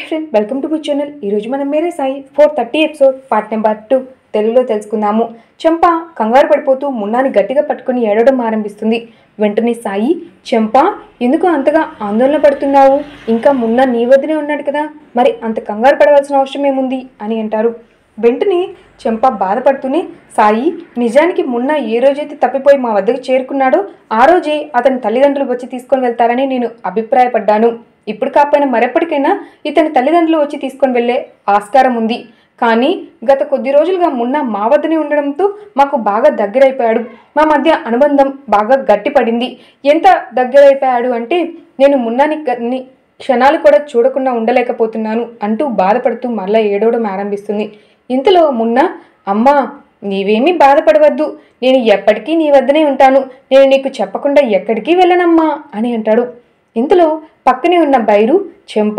friend welcome to my channel ఈరోజు మనం Mere Sai four thirty episode part number two తెలుగులో తెలుసుకుందాము చెంప కంగారు పడిపోతూ మున్నాని గట్టిగా పట్టుకుని ఏడవడం ఆరంభిస్తుంది వెంటనే సాయి చెంప ఎందుకు అంతగా ఆందోళన పడుతున్నావు ఇంకా మున్నా నీ వద్దనే ఉన్నాడు కదా మరి అంత కంగారు పడవలసిన అవసరం ఏముంది అని అంటారు వెంటనే చెంప బాధపడుతూనే సాయి నిజానికి మున్న ఏ రోజైతే తప్పిపోయి మా వద్దకు చేరుకున్నాడో ఆ రోజే అతని తల్లిదండ్రులు వచ్చి తీసుకొని వెళ్తారని నేను అభిప్రాయపడ్డాను ఇప్పుడు కాకపోయినా మరెప్పటికైనా ఇతని తల్లిదండ్రులు వచ్చి తీసుకొని వెళ్ళే ఆస్కారం ఉంది కానీ గత కొద్ది రోజులుగా మున్న మా వద్దనే ఉండడంతో మాకు బాగా దగ్గరైపోయాడు మా మధ్య అనుబంధం బాగా గట్టిపడింది ఎంత దగ్గరైపోయాడు అంటే నేను మున్నాని గన్ని క్షణాలు కూడా చూడకుండా ఉండలేకపోతున్నాను అంటూ బాధపడుతూ మళ్ళా ఏడవడం ఆరంభిస్తుంది ఇంతలో మున్న అమ్మా నీవేమీ బాధపడవద్దు నేను ఎప్పటికీ నీ వద్దనే ఉంటాను నేను నీకు చెప్పకుండా ఎక్కడికి వెళ్ళనమ్మా అని అంటాడు ఇంతలో పక్కనే ఉన్న బైరు చెంప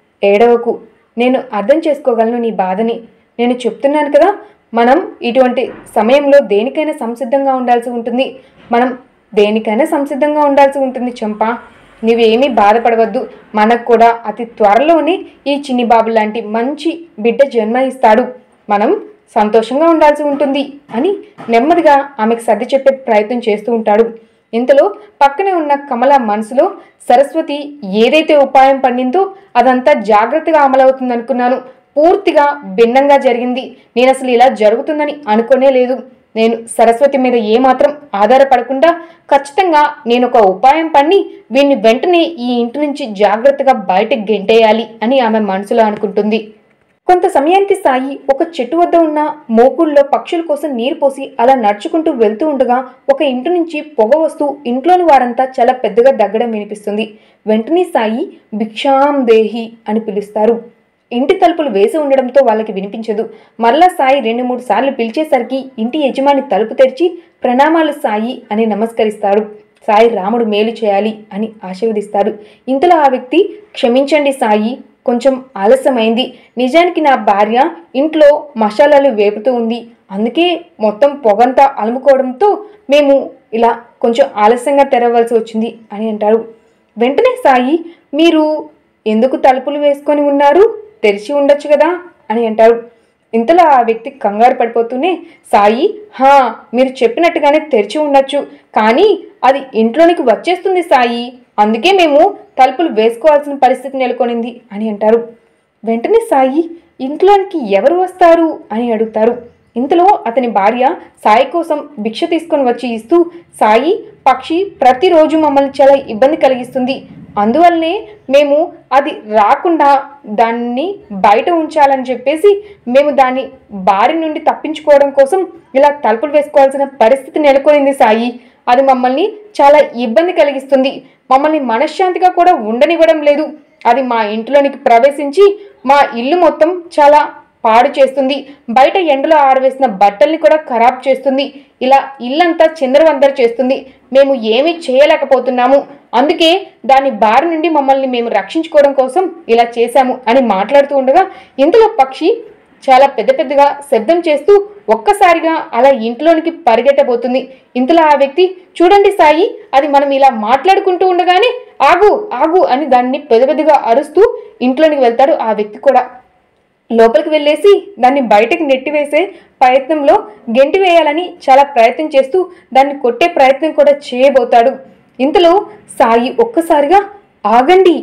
ఏడవకు నేను అర్థం చేసుకోగలను నీ బాధని నేను చెప్తున్నాను కదా మనం ఇటువంటి సమయంలో దేనికైనా సంసిద్ధంగా ఉండాల్సి ఉంటుంది మనం దేనికైనా సంసిద్ధంగా ఉండాల్సి ఉంటుంది చెంప నువ్వేమీ బాధపడవద్దు మనకు కూడా అతి త్వరలోనే ఈ చిన్ని బాబు లాంటి మంచి బిడ్డ జన్మనిస్తాడు మనం సంతోషంగా ఉండాల్సి ఉంటుంది అని నెమ్మదిగా ఆమెకు సర్ది చెప్పే ప్రయత్నం చేస్తూ ఉంటాడు ఇంతలో పక్కనే ఉన్న కమల మనసులో సరస్వతి ఏదైతే ఉపాయం పన్నిందో అదంతా జాగ్రత్తగా అమలవుతుంది అనుకున్నాను పూర్తిగా భిన్నంగా జరిగింది నేను అసలు ఇలా జరుగుతుందని అనుకోనే లేదు నేను సరస్వతి మీద ఏమాత్రం ఆధారపడకుండా ఖచ్చితంగా నేను ఒక ఉపాయం పన్ని వీడిని వెంటనే ఈ ఇంటి నుంచి జాగ్రత్తగా బయటకు గెంటేయాలి అని ఆమె మనసులో అనుకుంటుంది కొంత సమయానికి సాయి ఒక చెట్టు వద్ద ఉన్న మోకుల్లో పక్షుల కోసం నీరు పోసి అలా నడుచుకుంటూ వెళ్తూ ఉండగా ఒక ఇంటి నుంచి పొగ వస్తూ ఇంట్లోని వారంతా చాలా పెద్దగా దగ్గడం వినిపిస్తుంది వెంటనే సాయి భిక్షాం దేహి అని పిలుస్తారు ఇంటి తలుపులు వేసి ఉండడంతో వాళ్ళకి వినిపించదు మరలా సాయి రెండు మూడు సార్లు పిలిచేసరికి ఇంటి యజమాని తలుపు తెరిచి ప్రణామాలు సాయి అని నమస్కరిస్తాడు సాయి రాముడు మేలు చేయాలి అని ఆశీర్వదిస్తాడు ఇంతలో ఆ వ్యక్తి క్షమించండి సాయి కొంచెం ఆలస్యమైంది నిజానికి నా భార్య ఇంట్లో మసాలాలు వేపుతూ ఉంది అందుకే మొత్తం పొగంతా అలుముకోవడంతో మేము ఇలా కొంచెం ఆలస్యంగా తెరవలసి వచ్చింది అని అంటారు వెంటనే సాయి మీరు ఎందుకు తలుపులు వేసుకొని ఉన్నారు తెరిచి ఉండొచ్చు కదా అని అంటారు ఇంతలో ఆ వ్యక్తి కంగారు పడిపోతూనే సాయి హా మీరు చెప్పినట్టుగానే తెరిచి ఉండొచ్చు కానీ అది ఇంట్లోనికి వచ్చేస్తుంది సాయి అందుకే మేము తలుపులు వేసుకోవాల్సిన పరిస్థితి నెలకొనింది అని అంటారు వెంటనే సాయి ఇంట్లోనికి ఎవరు వస్తారు అని అడుగుతారు ఇంతలో అతని భార్య సాయి కోసం భిక్ష తీసుకొని వచ్చి ఇస్తూ సాయి పక్షి ప్రతిరోజు మమ్మల్ని చాలా ఇబ్బంది కలిగిస్తుంది అందువల్లనే మేము అది రాకుండా దాన్ని బయట ఉంచాలని చెప్పేసి మేము దాన్ని బారి నుండి తప్పించుకోవడం కోసం ఇలా తలుపులు వేసుకోవాల్సిన పరిస్థితి నెలకొనింది సాయి అది మమ్మల్ని చాలా ఇబ్బంది కలిగిస్తుంది మమ్మల్ని మనశ్శాంతిగా కూడా ఉండనివ్వడం లేదు అది మా ఇంట్లోనికి ప్రవేశించి మా ఇల్లు మొత్తం చాలా పాడు చేస్తుంది బయట ఎండలో ఆరవేసిన బట్టల్ని కూడా ఖరాబ్ చేస్తుంది ఇలా ఇల్లంతా చిందరవందర చేస్తుంది మేము ఏమీ చేయలేకపోతున్నాము అందుకే దాని బారి నుండి మమ్మల్ని మేము రక్షించుకోవడం కోసం ఇలా చేశాము అని మాట్లాడుతూ ఉండగా ఇంతలో పక్షి చాలా పెద్ద పెద్దగా శబ్దం చేస్తూ ఒక్కసారిగా అలా ఇంట్లోనికి పరిగెట్టబోతుంది ఇంతలో ఆ వ్యక్తి చూడండి సాయి అది మనం ఇలా మాట్లాడుకుంటూ ఉండగానే ఆగు ఆగు అని దాన్ని పెద్ద పెద్దగా అరుస్తూ ఇంట్లోనికి వెళ్తాడు ఆ వ్యక్తి కూడా లోపలికి వెళ్ళేసి దాన్ని బయటకు నెట్టివేసే ప్రయత్నంలో గెంటి వేయాలని చాలా ప్రయత్నం చేస్తూ దాన్ని కొట్టే ప్రయత్నం కూడా చేయబోతాడు ఇంతలో సాయి ఒక్కసారిగా ఆగండి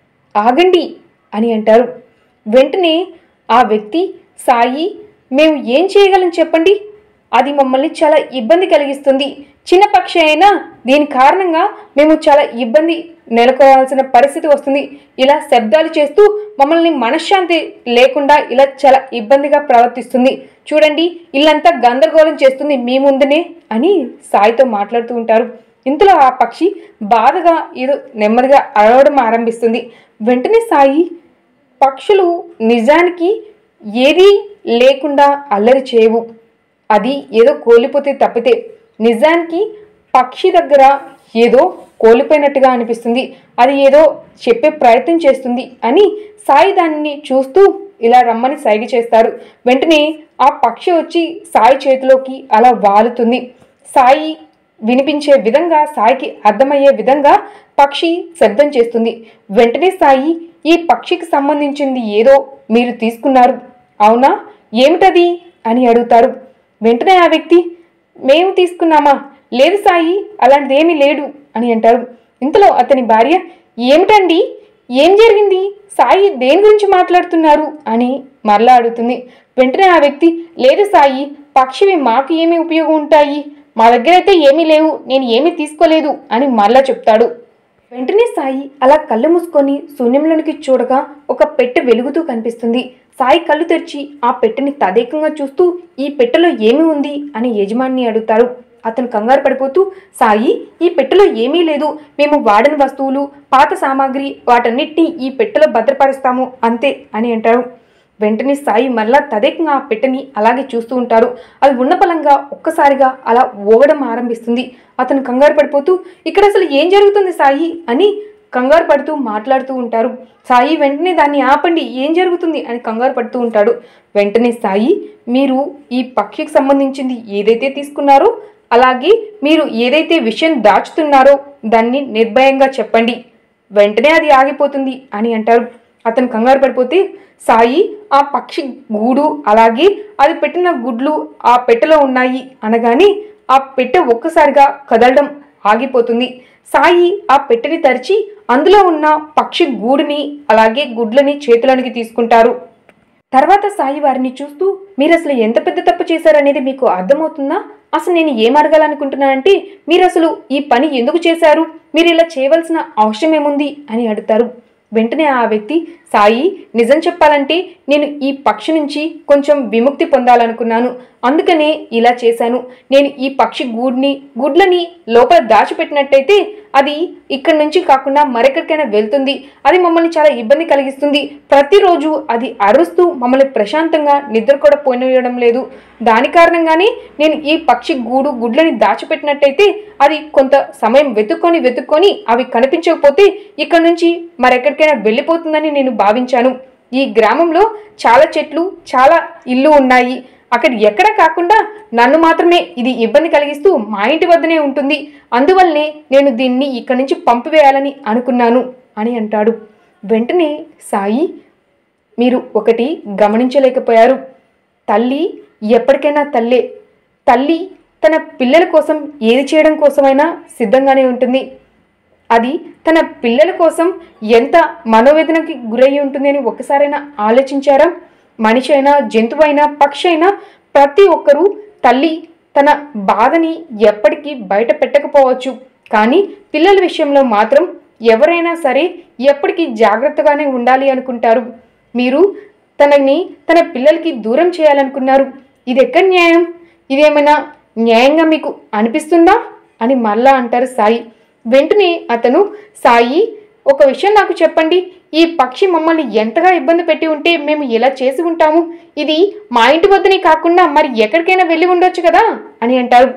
ఆగండి అని అంటారు వెంటనే ఆ వ్యక్తి సాయి మేము ఏం చేయగలం చెప్పండి అది మమ్మల్ని చాలా ఇబ్బంది కలిగిస్తుంది చిన్న పక్షి అయినా దీని కారణంగా మేము చాలా ఇబ్బంది నెలకోవాల్సిన పరిస్థితి వస్తుంది ఇలా శబ్దాలు చేస్తూ మమ్మల్ని మనశ్శాంతి లేకుండా ఇలా చాలా ఇబ్బందిగా ప్రవర్తిస్తుంది చూడండి ఇల్లంతా గందరగోళం చేస్తుంది మీ ముందునే అని సాయితో మాట్లాడుతూ ఉంటారు ఇంతలో ఆ పక్షి బాధగా ఏదో నెమ్మదిగా అరవడం ఆరంభిస్తుంది వెంటనే సాయి పక్షులు నిజానికి ఏదీ లేకుండా అల్లరి చేయవు అది ఏదో కోల్పోతే తప్పితే నిజానికి పక్షి దగ్గర ఏదో కోల్పోయినట్టుగా అనిపిస్తుంది అది ఏదో చెప్పే ప్రయత్నం చేస్తుంది అని సాయి దాన్ని చూస్తూ ఇలా రమ్మని సైగ చేస్తారు వెంటనే ఆ పక్షి వచ్చి సాయి చేతిలోకి అలా వాలుతుంది సాయి వినిపించే విధంగా సాయికి అర్థమయ్యే విధంగా పక్షి శబ్దం చేస్తుంది వెంటనే సాయి ఈ పక్షికి సంబంధించింది ఏదో మీరు తీసుకున్నారు అవునా ఏమిటది అని అడుగుతారు వెంటనే ఆ వ్యక్తి మేము తీసుకున్నామా లేదు సాయి అలాంటిది ఏమీ లేడు అని అంటారు ఇంతలో అతని భార్య ఏమిటండి ఏం జరిగింది సాయి దేని గురించి మాట్లాడుతున్నారు అని మరలా అడుగుతుంది వెంటనే ఆ వ్యక్తి లేదు సాయి పక్షివి మాకు ఏమి ఉపయోగం ఉంటాయి మా దగ్గర అయితే ఏమీ లేవు నేను ఏమీ తీసుకోలేదు అని మరలా చెప్తాడు వెంటనే సాయి అలా కళ్ళు మూసుకొని శూన్యంలోనికి చూడగా ఒక పెట్టె వెలుగుతూ కనిపిస్తుంది సాయి కళ్ళు తెరిచి ఆ పెట్టెని తదేకంగా చూస్తూ ఈ పెట్టెలో ఏమి ఉంది అని యజమాని అడుగుతారు అతను కంగారు పడిపోతూ సాయి ఈ పెట్టెలో ఏమీ లేదు మేము వాడని వస్తువులు పాత సామాగ్రి వాటన్నిటినీ ఈ పెట్టెలో భద్రపరుస్తాము అంతే అని అంటారు వెంటనే సాయి మరలా తదేకంగా ఆ పెట్టెని అలాగే చూస్తూ ఉంటారు అది ఉన్న పలంగా ఒక్కసారిగా అలా ఊగడం ఆరంభిస్తుంది అతను కంగారు పడిపోతూ ఇక్కడ అసలు ఏం జరుగుతుంది సాయి అని కంగారు పడుతూ మాట్లాడుతూ ఉంటారు సాయి వెంటనే దాన్ని ఆపండి ఏం జరుగుతుంది అని కంగారు పడుతూ ఉంటాడు వెంటనే సాయి మీరు ఈ పక్షికి సంబంధించింది ఏదైతే తీసుకున్నారో అలాగే మీరు ఏదైతే విషయం దాచుతున్నారో దాన్ని నిర్భయంగా చెప్పండి వెంటనే అది ఆగిపోతుంది అని అంటారు అతను కంగారు పడిపోతే సాయి ఆ పక్షి గూడు అలాగే అది పెట్టిన గుడ్లు ఆ పెట్టెలో ఉన్నాయి అనగానే ఆ పెట్టె ఒక్కసారిగా కదలడం ఆగిపోతుంది సాయి ఆ పెట్టెని తెరిచి అందులో ఉన్న పక్షి గూడుని అలాగే గుడ్లని చేతులోనికి తీసుకుంటారు తర్వాత సాయి వారిని చూస్తూ మీరు అసలు ఎంత పెద్ద తప్పు చేశారనేది మీకు అర్థమవుతుందా అసలు నేను ఏం అడగాలనుకుంటున్నానంటే మీరు అసలు ఈ పని ఎందుకు చేశారు మీరు ఇలా చేయవలసిన అవసరం ఏముంది అని అడుగుతారు వెంటనే ఆ వ్యక్తి సాయి నిజం చెప్పాలంటే నేను ఈ పక్షి నుంచి కొంచెం విముక్తి పొందాలనుకున్నాను అందుకనే ఇలా చేశాను నేను ఈ పక్షి గూడ్ని గుడ్లని లోపల దాచిపెట్టినట్టయితే అది ఇక్కడి నుంచి కాకుండా మరెక్కడికైనా వెళ్తుంది అది మమ్మల్ని చాలా ఇబ్బంది కలిగిస్తుంది ప్రతిరోజు అది అరుస్తూ మమ్మల్ని ప్రశాంతంగా నిద్ర కూడా పోనివ్వడం లేదు దాని కారణంగానే నేను ఈ పక్షి గూడు గుడ్లని దాచిపెట్టినట్టయితే అది కొంత సమయం వెతుక్కొని వెతుక్కొని అవి కనిపించకపోతే ఇక్కడ నుంచి మరెక్కడికైనా వెళ్ళిపోతుందని నేను భావించాను ఈ గ్రామంలో చాలా చెట్లు చాలా ఇల్లు ఉన్నాయి అక్కడ ఎక్కడ కాకుండా నన్ను మాత్రమే ఇది ఇబ్బంది కలిగిస్తూ మా ఇంటి వద్దనే ఉంటుంది అందువల్లనే నేను దీన్ని ఇక్కడి నుంచి పంపివేయాలని అనుకున్నాను అని అంటాడు వెంటనే సాయి మీరు ఒకటి గమనించలేకపోయారు తల్లి ఎప్పటికైనా తల్లే తల్లి తన పిల్లల కోసం ఏది చేయడం కోసమైనా సిద్ధంగానే ఉంటుంది అది తన పిల్లల కోసం ఎంత మనోవేదనకి గురయ్యి ఉంటుందని ఒక్కసారైనా ఆలోచించారా మనిషి అయినా జంతువైనా పక్షి అయినా ప్రతి ఒక్కరూ తల్లి తన బాధని ఎప్పటికీ బయట పెట్టకపోవచ్చు కానీ పిల్లల విషయంలో మాత్రం ఎవరైనా సరే ఎప్పటికీ జాగ్రత్తగానే ఉండాలి అనుకుంటారు మీరు తనని తన పిల్లలకి దూరం చేయాలనుకున్నారు ఇది ఎక్కడ న్యాయం ఇదేమైనా న్యాయంగా మీకు అనిపిస్తుందా అని మళ్ళా అంటారు సాయి వెంటనే అతను సాయి ఒక విషయం నాకు చెప్పండి ఈ పక్షి మమ్మల్ని ఎంతగా ఇబ్బంది పెట్టి ఉంటే మేము ఎలా చేసి ఉంటాము ఇది మా ఇంటి వద్దనే కాకుండా మరి ఎక్కడికైనా వెళ్ళి ఉండొచ్చు కదా అని అంటారు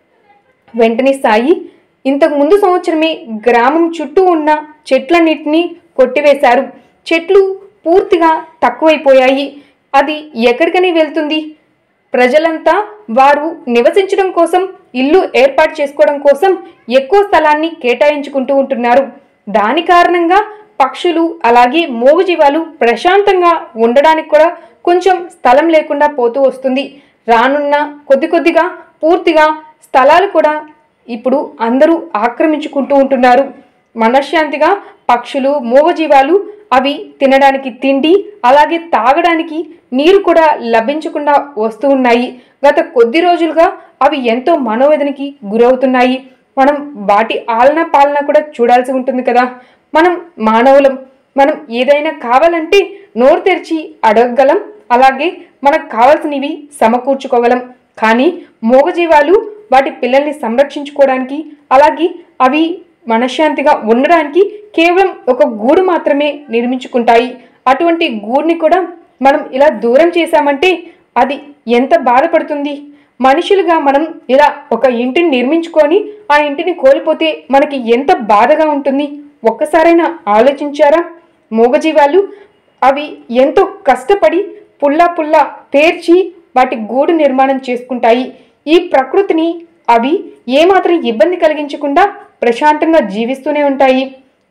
వెంటనే సాయి ఇంతకు ముందు సంవత్సరమే గ్రామం చుట్టూ ఉన్న చెట్లన్నిటినీ కొట్టివేశారు చెట్లు పూర్తిగా తక్కువైపోయాయి అది ఎక్కడికని వెళ్తుంది ప్రజలంతా వారు నివసించడం కోసం ఇల్లు ఏర్పాటు చేసుకోవడం కోసం ఎక్కువ స్థలాన్ని కేటాయించుకుంటూ ఉంటున్నారు దాని కారణంగా పక్షులు అలాగే మూగజీవాలు ప్రశాంతంగా ఉండడానికి కూడా కొంచెం స్థలం లేకుండా పోతూ వస్తుంది రానున్న కొద్ది కొద్దిగా పూర్తిగా స్థలాలు కూడా ఇప్పుడు అందరూ ఆక్రమించుకుంటూ ఉంటున్నారు మనశ్శాంతిగా పక్షులు మూగజీవాలు అవి తినడానికి తిండి అలాగే తాగడానికి నీరు కూడా లభించకుండా వస్తూ ఉన్నాయి గత కొద్ది రోజులుగా అవి ఎంతో మనోవేదనకి గురవుతున్నాయి మనం వాటి ఆలన పాలన కూడా చూడాల్సి ఉంటుంది కదా మనం మానవులం మనం ఏదైనా కావాలంటే నోరు తెరిచి అడగగలం అలాగే మనకు కావాల్సినవి సమకూర్చుకోగలం కానీ మూగజీవాలు వాటి పిల్లల్ని సంరక్షించుకోవడానికి అలాగే అవి మనశ్శాంతిగా ఉండడానికి కేవలం ఒక గూడు మాత్రమే నిర్మించుకుంటాయి అటువంటి గూడుని కూడా మనం ఇలా దూరం చేశామంటే అది ఎంత బాధపడుతుంది మనుషులుగా మనం ఇలా ఒక ఇంటిని నిర్మించుకొని ఆ ఇంటిని కోల్పోతే మనకి ఎంత బాధగా ఉంటుంది ఒక్కసారైనా ఆలోచించారా మూగజీవాలు అవి ఎంతో కష్టపడి పుల్లా పుల్లా పేర్చి వాటి గూడు నిర్మాణం చేసుకుంటాయి ఈ ప్రకృతిని అవి ఏమాత్రం ఇబ్బంది కలిగించకుండా ప్రశాంతంగా జీవిస్తూనే ఉంటాయి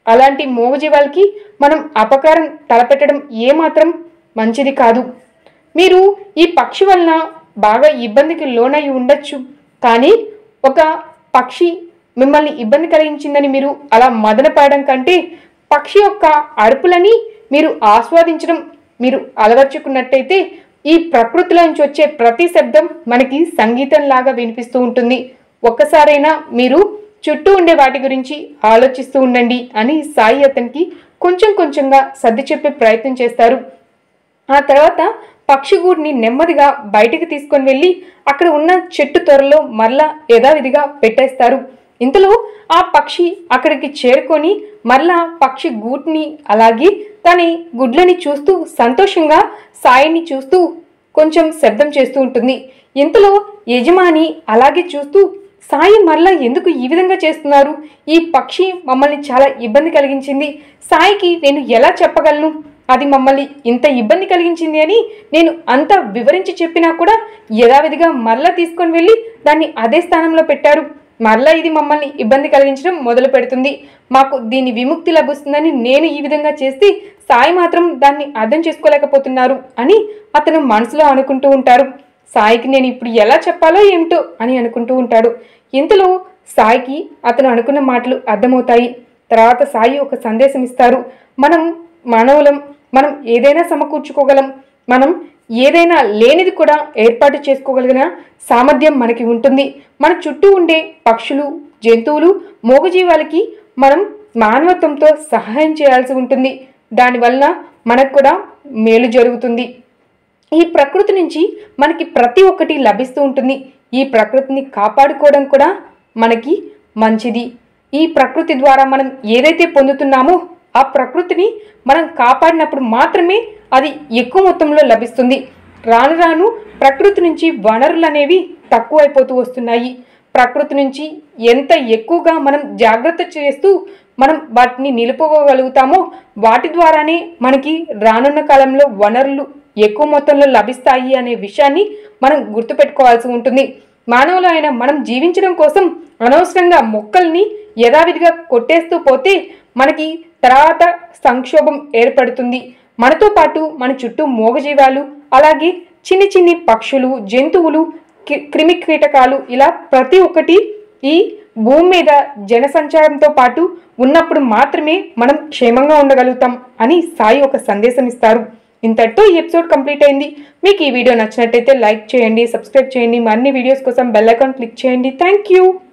అలాంటి మూగజీవాలకి మనం అపకారం తలపెట్టడం ఏమాత్రం మంచిది కాదు మీరు ఈ పక్షి వలన బాగా ఇబ్బందికి లోనై ఉండొచ్చు కానీ ఒక పక్షి మిమ్మల్ని ఇబ్బంది కలిగించిందని మీరు అలా మదనపడడం కంటే పక్షి యొక్క అరుపులని మీరు ఆస్వాదించడం మీరు అలవర్చుకున్నట్టయితే ఈ ప్రకృతిలో నుంచి వచ్చే ప్రతి శబ్దం మనకి సంగీతం లాగా వినిపిస్తూ ఉంటుంది ఒక్కసారైనా మీరు చుట్టూ ఉండే వాటి గురించి ఆలోచిస్తూ ఉండండి అని సాయి అతనికి కొంచెం కొంచెంగా సర్ది చెప్పే ప్రయత్నం చేస్తారు ఆ తర్వాత పక్షిగూడిని నెమ్మదిగా బయటికి తీసుకొని వెళ్ళి అక్కడ ఉన్న చెట్టు త్వరలో మరలా యథావిధిగా పెట్టేస్తారు ఇంతలో ఆ పక్షి అక్కడికి చేరుకొని మరలా పక్షి గూటిని అలాగే తన గుడ్లని చూస్తూ సంతోషంగా సాయిని చూస్తూ కొంచెం శబ్దం చేస్తూ ఉంటుంది ఇంతలో యజమాని అలాగే చూస్తూ సాయి మరలా ఎందుకు ఈ విధంగా చేస్తున్నారు ఈ పక్షి మమ్మల్ని చాలా ఇబ్బంది కలిగించింది సాయికి నేను ఎలా చెప్పగలను అది మమ్మల్ని ఇంత ఇబ్బంది కలిగించింది అని నేను అంత వివరించి చెప్పినా కూడా యథావిధిగా మరలా తీసుకొని వెళ్ళి దాన్ని అదే స్థానంలో పెట్టారు మరలా ఇది మమ్మల్ని ఇబ్బంది కలిగించడం మొదలు పెడుతుంది మాకు దీని విముక్తి లభిస్తుందని నేను ఈ విధంగా చేస్తే సాయి మాత్రం దాన్ని అర్థం చేసుకోలేకపోతున్నారు అని అతను మనసులో అనుకుంటూ ఉంటారు సాయికి నేను ఇప్పుడు ఎలా చెప్పాలో ఏమిటో అని అనుకుంటూ ఉంటాడు ఇంతలో సాయికి అతను అనుకున్న మాటలు అర్థమవుతాయి తర్వాత సాయి ఒక సందేశం ఇస్తారు మనం మానవులం మనం ఏదైనా సమకూర్చుకోగలం మనం ఏదైనా లేనిది కూడా ఏర్పాటు చేసుకోగలిగిన సామర్థ్యం మనకి ఉంటుంది మన చుట్టూ ఉండే పక్షులు జంతువులు మూగజీవాలకి మనం మానవత్వంతో సహాయం చేయాల్సి ఉంటుంది దానివల్ల మనకు కూడా మేలు జరుగుతుంది ఈ ప్రకృతి నుంచి మనకి ప్రతి ఒక్కటి లభిస్తూ ఉంటుంది ఈ ప్రకృతిని కాపాడుకోవడం కూడా మనకి మంచిది ఈ ప్రకృతి ద్వారా మనం ఏదైతే పొందుతున్నామో ఆ ప్రకృతిని మనం కాపాడినప్పుడు మాత్రమే అది ఎక్కువ మొత్తంలో లభిస్తుంది రాను రాను ప్రకృతి నుంచి వనరులు అనేవి తక్కువైపోతూ వస్తున్నాయి ప్రకృతి నుంచి ఎంత ఎక్కువగా మనం జాగ్రత్త చేస్తూ మనం వాటిని నిలుపుకోగలుగుతామో వాటి ద్వారానే మనకి రానున్న కాలంలో వనరులు ఎక్కువ మొత్తంలో లభిస్తాయి అనే విషయాన్ని మనం గుర్తుపెట్టుకోవాల్సి ఉంటుంది మానవులు అయిన మనం జీవించడం కోసం అనవసరంగా మొక్కల్ని యథావిధిగా కొట్టేస్తూ పోతే మనకి తర్వాత సంక్షోభం ఏర్పడుతుంది మనతో పాటు మన చుట్టూ మూగజీవాలు అలాగే చిన్ని చిన్ని పక్షులు జంతువులు కి- క్రిమి కీటకాలు ఇలా ప్రతి ఒక్కటి ఈ భూమి మీద జనసంచారంతో పాటు ఉన్నప్పుడు మాత్రమే మనం క్షేమంగా ఉండగలుగుతాం అని సాయి ఒక సందేశం ఇస్తారు ఇంతటితో ఈ ఎపిసోడ్ కంప్లీట్ అయింది మీకు ఈ వీడియో నచ్చినట్టయితే లైక్ చేయండి సబ్స్క్రైబ్ చేయండి మరిన్ని వీడియోస్ కోసం బెల్ ఐకాన్ క్లిక్ చేయండి థ్యాంక్ యూ